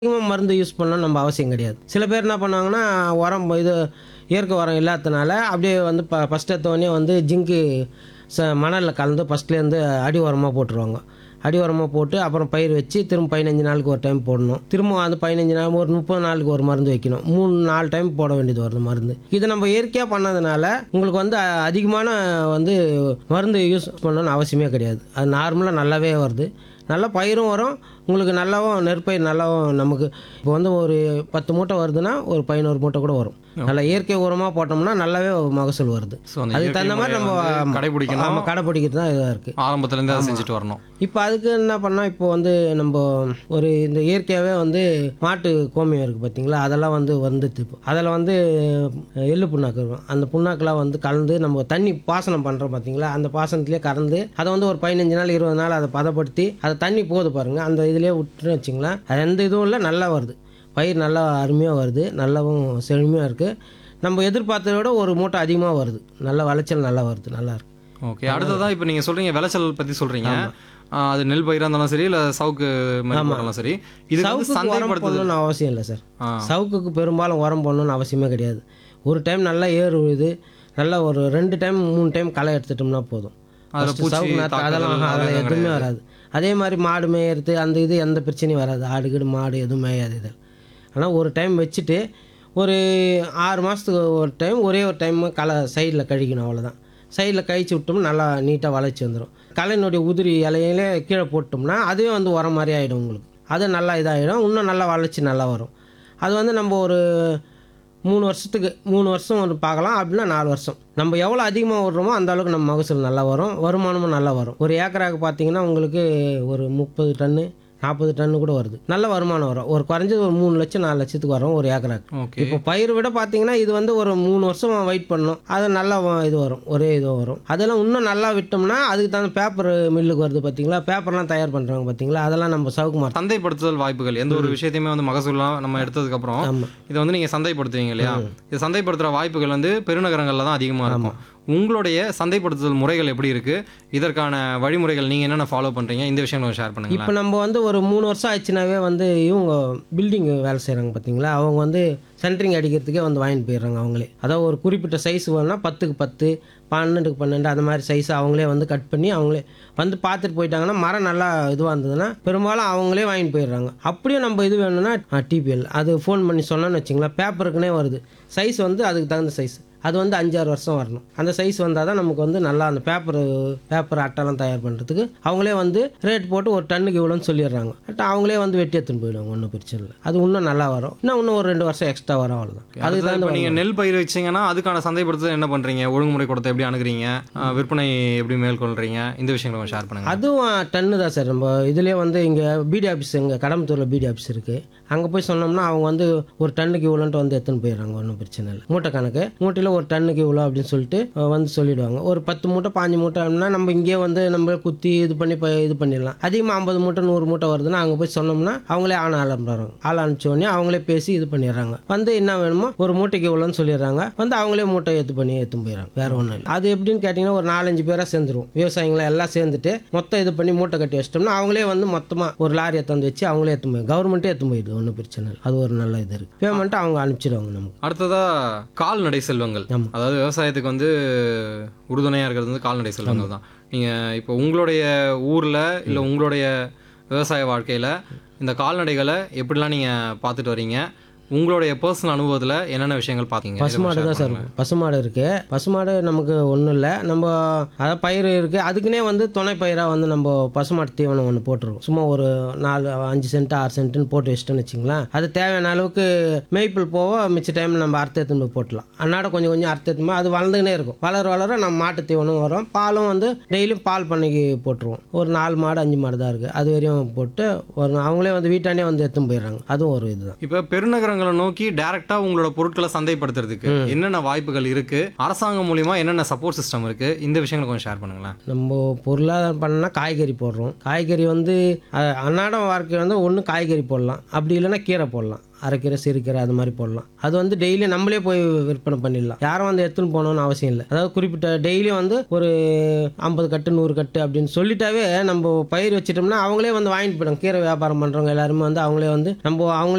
அதிகமாக மருந்து யூஸ் பண்ணணும் நம்ம அவசியம் கிடையாது சில பேர் என்ன பண்ணுவாங்கன்னா உரம் இது இயற்கை உரம் இல்லாததுனால அப்படியே வந்து ப ஃபஸ்ட் எடுத்தோடனே வந்து ஜிங்கு ச மணலில் கலந்து ஃபஸ்ட்லேருந்து அடி உரமாக போட்டுருவாங்க அடி உரமாக போட்டு அப்புறம் பயிர் வச்சு திரும்ப பதினஞ்சு நாளுக்கு ஒரு டைம் போடணும் திரும்ப அந்த பதினஞ்சு நாள் ஒரு முப்பது நாளுக்கு ஒரு மருந்து வைக்கணும் மூணு நாலு டைம் போட வேண்டியது வருது மருந்து இதை நம்ம இயற்கையாக பண்ணதுனால உங்களுக்கு வந்து அ- அதிகமான வந்து மருந்து யூஸ் பண்ணணும்னு அவசியமே கிடையாது அது நார்மலாக நல்லாவே வருது நல்ல பயிரும் வரும் உங்களுக்கு நல்லாவும் நெற்பயிர் நல்லாவும் நமக்கு இப்போ வந்து ஒரு பத்து மூட்டை வருதுன்னா ஒரு பதினோரு மூட்டை கூட வரும் நல்லா இயற்கை உரமாக போட்டோம்னா நல்லாவே மகசூல் வருது ஸோ அந்த அதுக்கு இயற்கை தகுந்த மாதிரி நம்ம முறையை வந்து ஆமா, கடைபிடிக்கணும் ஆமா, கடைப்பிடிக்கிறது தான் இதாக இருக்குது ஆரம்பத்துலேருந்து அதை செஞ்சுட்டு வரணும் இப்போ அதுக்கு என்ன பண்ணால் இப்போ வந்து நம்ம ஒரு இந்த இயற்கையாகவே வந்து மாட்டு கோமியம் இருக்குது பார்த்தீங்களா அதெல்லாம் வந்து வந்துட்டு இப்போ அதில் வந்து எள்ளு புண்ணாக்கு இருக்கும் அந்த புண்ணாக்கெல்லாம் வந்து கலந்து நம்ம தண்ணி பாசனம் பண்ணுறோம் பார்த்தீங்களா அந்த பாசனத்திலே கறந்து அதை வந்து ஒரு பதினஞ்சு நாள் இருபது நாள் அதை பதப்படுத்தி அதை தண்ணி போகுது பாருங்கள் அந்த இதிலே விட்டுன்னு வச்சிங்களேன் அது எந்த இதுவும் இல்லை நல்லா வருது பயிர் நல்லா அருமையாக வருது நல்லாவும் செழுமையாக இருக்குது நம்ம எதிர்பார்த்ததை விட ஒரு மூட்டை அதிகமாக வருது நல்ல விளைச்சல் நல்லா வருது நல்லா இருக்கு ஓகே அடுத்ததா இப்போ நீங்கள் சொல்கிறீங்க விளைச்சல் பற்றி சொல்கிறீங்க அது நெல் பயிராக இருந்தாலும் சரி இல்லை சவுக்கு மாதிரி போட்டாலும் சரி இது வந்து சவுக்குக்கு உரம் சந்தைப்படுத்துது போடணும்னு அவசியம் இல்லை சார் ஆ. சவுக்குக்கு பெரும்பாலும் உரம் போடணும்னு அவசியமே கிடையாது ஒரு டைம் நல்லா ஏறு விழுது நல்லா ஒரு ரெண்டு டைம் மூணு டைம் களை எடுத்துட்டோம்னா போதும் அதுல First பூச்சி சவுக்கு நாத்து தாக்குதல் அதெல்லாம் அதெல்லாம் அதெல்லாம் எதுவுமே கிடையாது. வராது அதே மாதிரி மாடு மேயறது அந்த இது எந்த பிரச்சனையும் வராது ஆடு கீடு மாடு எதுவும் மேயாது இது ஆனால் ஒரு டைம் வச்சுட்டு ஒரு ஆறு மாதத்துக்கு ஒரு டைம் ஒரே ஒரு டைம் களை சைடில் கழிக்கணும் அவ்வளோதான் சைடில் கழிச்சு விட்டோம்னா நல்லா நீட்டாக வளைச்சி வந்துடும் களையினுடைய உதிரி இலையிலே கீழே போட்டோம்னா அதுவே வந்து உரம் மாதிரி ஆகிடும் உங்களுக்கு அது நல்லா இதாகிடும் இன்னும் நல்லா வளர்ச்சி நல்லா வரும் அது வந்து நம்ம ஒரு மூணு வருஷத்துக்கு மூணு வருஷம் ஒரு பார்க்கலாம் அப்படின்னா நாலு வருஷம் நம்ம எவ்வளோ அதிகமாக விடுறோமோ அந்த அளவுக்கு நம்ம மகசூல் நல்லா வரும் வருமானமும் நல்லா வரும் ஒரு ஏக்கராக்கு பார்த்தீங்கன்னா உங்களுக்கு ஒரு முப்பது டன்னு நாற்பது டன்னு கூட வருது நல்ல வருமானம் வரும் ஒரு குறைஞ்சது ஒரு மூணு லட்சம் நாலு லட்சத்துக்கு வரும் ஒரு ஏக்கராக்கு ஓகே இப்போ பயிர் விட பார்த்தீங்கன்னா இது வந்து ஒரு மூணு வருஷம் வெயிட் பண்ணணும் அது நல்லா வ- இது வரும் ஒரே இது வரும் அதெல்லாம் இன்னும் நல்லா விட்டோம்னா அதுக்கு தகுந்த பேப்பர் மில்லுக்கு வருது பார்த்தீங்களா பேப்பர்லாம் தயார் பண்ணுறாங்க பார்த்தீங்களா அதெல்லாம் நம்ம சவுக்கு மார்க் சந்தைப்படுத்துதல் வாய்ப்புகள் எந்த ஒரு விஷயத்தையுமே வந்து மகசூலாம் நம்ம எடுத்ததுக்கு அப்புறம் ஆமாம் இதை வந்து நீங்கள் சந்தைப்படுத்துவீங்க இல்லையா இது சந்தைப்படுத்துகிற வாய்ப்புகள் வந்து பெருநகரங்களில் தான் அதிகமாக இருக்கும் உங்களுடைய சந்தைப்படுத்துதல் முறைகள் எப்படி இருக்கு இதற்கான வழிமுறைகள் நீங்கள் என்னென்ன ஃபாலோ பண்ணுறீங்க இந்த விஷயம் ஷேர் பண்ணுங்களேன் இப்போ நம்ம வந்து ஒரு மூணு வருஷம் ஆச்சுனாவே வந்து இவங்க பில்டிங் வேலை செய்கிறாங்க பார்த்தீங்களா அவங்க வந்து சென்ட்ரிங் அடிக்கிறதுக்கே வந்து வாங்கிட்டு போயிடுறாங்க அவங்களே அதாவது ஒரு குறிப்பிட்ட சைஸ் வேணும்னா பத்துக்கு பத்து பன்னெண்டுக்கு பன்னெண்டு அந்த மாதிரி சைஸ் அவங்களே வந்து கட் பண்ணி அவங்களே வந்து பார்த்துட்டு போயிட்டாங்கன்னா மரம் நல்லா இதுவாக இருந்ததுன்னா பெரும்பாலும் அவங்களே வாங்கிட்டு போயிடுறாங்க அப்படியும் நம்ம இது வேணும்னா டிபிஎல் அது ஃபோன் பண்ணி சொன்னோன்னு வச்சுங்களேன் பேப்பருக்குனே வருது சைஸ் வந்து அதுக்கு தகுந்த சைஸ் அது வந்து அஞ்சாறு வருஷம் வரணும் அந்த சைஸ் வந்தால் தான் நமக்கு வந்து நல்லா அந்த பேப்பர் பேப்பர் அட்டைலாம் தயார் பண்ணுறதுக்கு அவங்களே வந்து ரேட் போட்டு ஒரு டன்னுக்கு இவ்வளோன்னு சொல்லிடுறாங்க அட்டை அவங்களே வந்து வெட்டி எடுத்துன்னு போயிடுவாங்க ஒன்றும் பிரச்சனை இல்லை அது இன்னும் நல்லா வரும் இன்னும் இன்னும் ஒரு ரெண்டு வருஷம் எக்ஸ்ட்ரா வரும் அவ்வளோதான் அதுக்கு அடுத்தது இப்போ தகுந்த நீங்கள் நெல் பயிர் வச்சீங்கன்னா அதுக்கான சந்தைப்படுத்துதல் என்ன பண்ணுறீங்க ஒழுங்குமுறை கொடுத்த எப்படி அணுகுறீங்க அஹ், விற்பனை எப்படி மேற்கொள்றீங்க இந்த விஷயங்களை ஷேர் பண்ணுங்க அதுவும் டன்னு தான் சார் நம்ம இதுலேயே வந்து இங்கே பிடி ஆஃபீஸ் இங்கே கடம்பத்தூரில் பிடி ஆஃபீஸ் இருக்குது அங்கே போய் சொன்னோம்னா அவங்க வந்து ஒரு டன்னுக்கு இவ்வளோன்ட்டு வந்து எடுத்துன்னு போயிடுறாங்க ஒன்றும் பிரச்சனை இல்லை மூட்டை கணக்கு மூட்டையில் ஒரு டன்னுக்கு இவ்வளோ அப்படின்னு சொல்லிட்டு அஹ், வந்து சொல்லிடுவாங்க ஒரு பத்து மூட்டை பாஞ்சு மூட்டைன்னா நம்ம இங்கேயே வந்து நம்ம குத்தி இது பண்ணி ப- இது பண்ணிடலாம் அதிகமாக ஐம்பது மூட்டை நூறு மூட்டை வருதுன்னா அங்கே போய் சொன்னோம்னா அவங்களே ஆள் அனுப்புறாங்க ஆள் அனுப்பிச்ச உடனே அவங்களே பேசி இது பண்ணிடுறாங்க வந்து என்ன வேணுமோ ஒரு மூட்டைக்கு இவ்வளோன்னு சொல்லிடுறாங்க வந்து அவங்களே மூட்டை ஏற்று பண்ணி ஏற்று போயிடுறாங்க வேற ஒன்றும் இல்லை அது எப்படின்னு கேட்டிங்கன்னா ஒரு நாலஞ்சு பேராக சேர்ந்துருவோம் விவசாயிகளை எல்லாம் சேர்ந்துட்டு மொத்தம் இது பண்ணி மூட்டை கட்டி வச்சிட்டோம்னா அவங்களே வந்து மொத்தமாக ஒரு லாரி எடுத்து வச்சு அவங்களே எடுத்து போய் கவர்மெண்ட்டே எடுத்து போயிடுது ஒன்றும் பிரச்சனை இல்லை அது ஒரு நல்ல இது இருக்குது பேமெண்ட்டை அவங்க அனுப்பிச்சிடுவாங்க நமக்கு அடுத்ததா கால்நடை செல்வங்கள் ஆமா. அதாவது விவசாயத்துக்கு வந்து உறுதுணையாக இருக்கிறது வந்து கால்நடை செல்வங்கள் தான் நீங்கள் இப்போ உங்களுடைய ஊரில் இல்லை உங்களுடைய விவசாய வாழ்க்கையில் இந்த கால்நடைகளை எப்படிலாம் நீங்கள் பார்த்துட்டு வரீங்க உங்களுடைய பர்சனல் அனுபவத்தில் என்னென்ன விஷயங்கள் பார்த்தீங்க இதை பசுமாடு share தான் சார் பண்ணுங்க. பசுமாடு இருக்கு பசுமாடு நமக்கு ஒன்றும் இல்லை நம்ம அதாவது பயிர் இருக்கு அதுக்குன்னே வந்து துணை பயிராக வந்து நம்ம பசுமாட்டு தீவனம் ஒன்று போட்டுருவோம் சும்மா ஒரு நாலு அஞ்சு சென்ட் ஆறு சென்ட்டுன்னு போட்டு வச்சிட்டோம்னு வச்சுங்களேன் அது தேவையான அளவுக்கு மேய்ப்பில் போக மிச்ச டைம் நம்ம அறுத்து எடுத்துன்னு போய் போட்டலாம் அன்னாட கொஞ்சம் கொஞ்சம் அறுத்து எடுத்துமே அது வளர்ந்துக்கினே இருக்கும் வளர வளர நம்ம மாட்டு தீவனம் வரும் பாலும் வந்து டெய்லியும் பால் பண்ணைக்கு போட்டுருவோம் ஒரு நாலு மாடு அஞ்சு மாடு தான் இருக்குது அது வரையும் போட்டு ஒரு அவங்களே வந்து வீட்டாண்டே வந்து எடுத்துன்னு போயிடுறாங்க அதுவும் ஒரு இதுதான் இப்போ பெருநகரங்களை நோக்கி டைரக்டா உங்களோட பொருட்களை சந்தைப்படுத்துறதுக்கு என்னென்ன வாய்ப்புகள் இருக்கு அரசாங்கம் மூலியமா என்னென்ன சப்போர்ட் சிஸ்டம் இருக்கு இந்த விஷயங்களை கொஞ்சம் ஷேர் பண்ணுங்களேன் நம்ம பொருளாதாரம் பண்ணால் காய்கறி போடுறோம் காய்கறி வந்து அஹ், அன்றாடம் வாழ்க்கை வந்து ஒன்று காய்கறி போடலாம் அப்படி இல்லைன்னா கீரை போடலாம் அரைக்கீரை சிறுக்கீரை அது மாதிரி போடலாம் அது வந்து டெய்லி நம்மளே போய் விற்பனை பண்ணிடலாம் யாரும் வந்து எடுத்துன்னு போகணும்னு அவசியம் இல்லை அதாவது குறிப்பிட்ட டெய்லி வந்து ஒரு ஐம்பது கட்டு நூறு கட்டு அப்படின்னு சொல்லிட்டாவே நம்ம பயிர் வச்சிட்டோம்னா அவங்களே வந்து வாங்கிட்டு போயிடும் கீரை வியாபாரம் பண்ணுறவங்க எல்லாருமே வந்து அவங்களே வந்து நம்ம அவங்களே